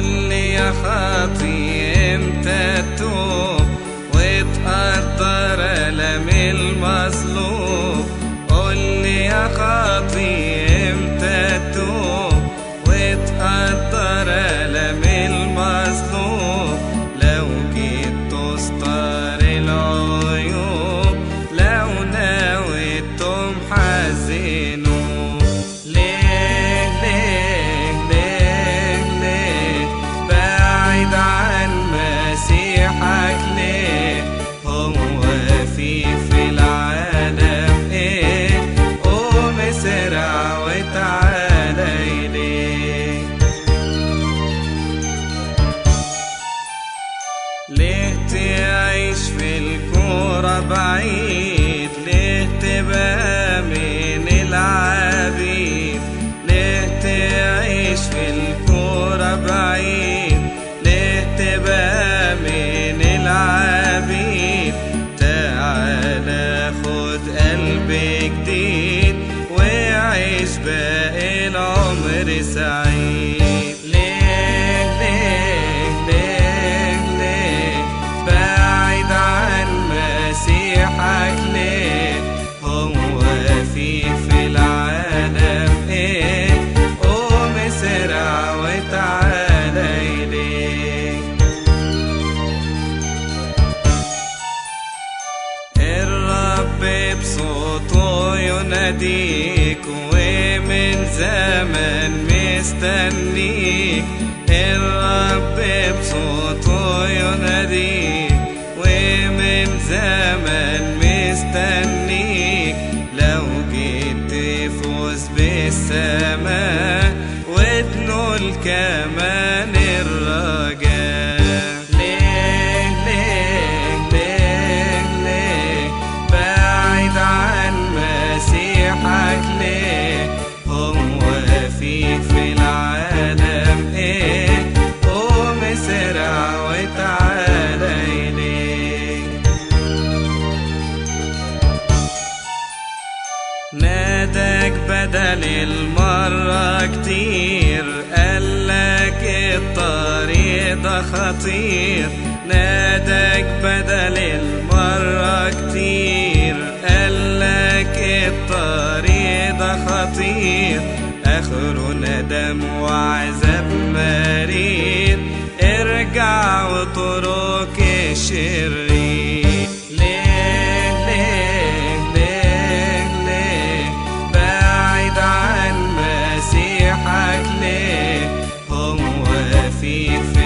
قول لي يا خاطي امتى تتوب وتقدر ألم المظلوم قول لي يا خاطي امتى تتوب وتقدر ألم المظلوم لو جيت تستر العيوب لو نويتم حزنوا ليه ليه ليه ليه بعيد عن مسيحك ليه هو في في العالم ايه قوم اسرع وتعالى إليه ليه تعيش في الكورة بعيد ليه تبقى من العبيد ليه تعيش في الكورة بعيد ليه تبقى من العبيد تعالى خد قلب جديد وعيش باقي العمر سعيد ليه ليه ليه ليه بعيد عن مسيحك ليه هو في في العالم ايه قوم اسرع وتعالى إليه الرب بصوته يناديك ومن زمن مستنيك الرب بصوته يناديك ومن زمن مستنيك لو جيت تفوز بالسماء وتنول كمان الرجاء ليه ليه ليه ليه بعيد عن مسيحك ليه هو في في العالم ايه قوم اسرع وتعالى إليه نادك بدل المرة كتير قالك الطريق ده خطير نادك بدل المرة كتير قالك الطريق ده خطير آخره ندم وعذاب مرير ارجع وطرق الشرير ليه ليه ليه ليه بعيد عن مسيحك ليه هو في في